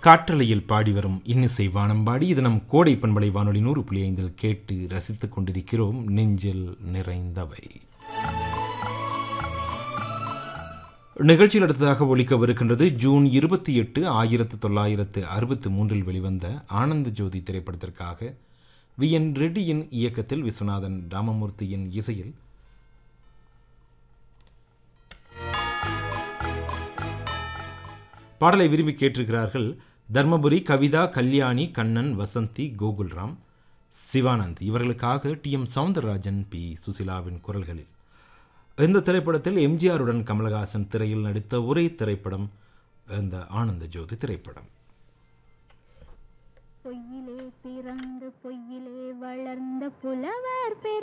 காற்றலையில் பாடி வரும் இன்னிசை வானம்பாடி இது நம் கோடை பண்பலை வானொலி நூறு புள்ளி ஐந்தில் கேட்டு ரசித்துக் கொண்டிருக்கிறோம் நெஞ்சில் நிறைந்தவை நிகழ்ச்சியில் அடுத்ததாக ஒலிக்கவிருக்கின்றது ஜூன் இருபத்தி எட்டு ஆயிரத்து தொள்ளாயிரத்து அறுபத்தி மூன்றில் வெளிவந்த ஆனந்த ஜோதி திரைப்படத்திற்காக வி என் ரெட்டியின் இயக்கத்தில் விஸ்வநாதன் ராமமூர்த்தியின் இசையில் பாடலை விரும்பி கேட்டிருக்கிறார்கள் தர்மபுரி கவிதா கல்யாணி கண்ணன் வசந்தி கோகுல்ராம் சிவானந்த் இவர்களுக்காக டி எம் சவுந்தரராஜன் பி சுசிலாவின் குரல்களில் இந்த திரைப்படத்தில் எம்ஜிஆருடன் கமலஹாசன் திரையில் நடித்த ஒரே திரைப்படம் இந்த ஆனந்த ஜோதி திரைப்படம் பொய்யிலே பிறந்து பொய்யிலே வளர்ந்த புலவர் பெரு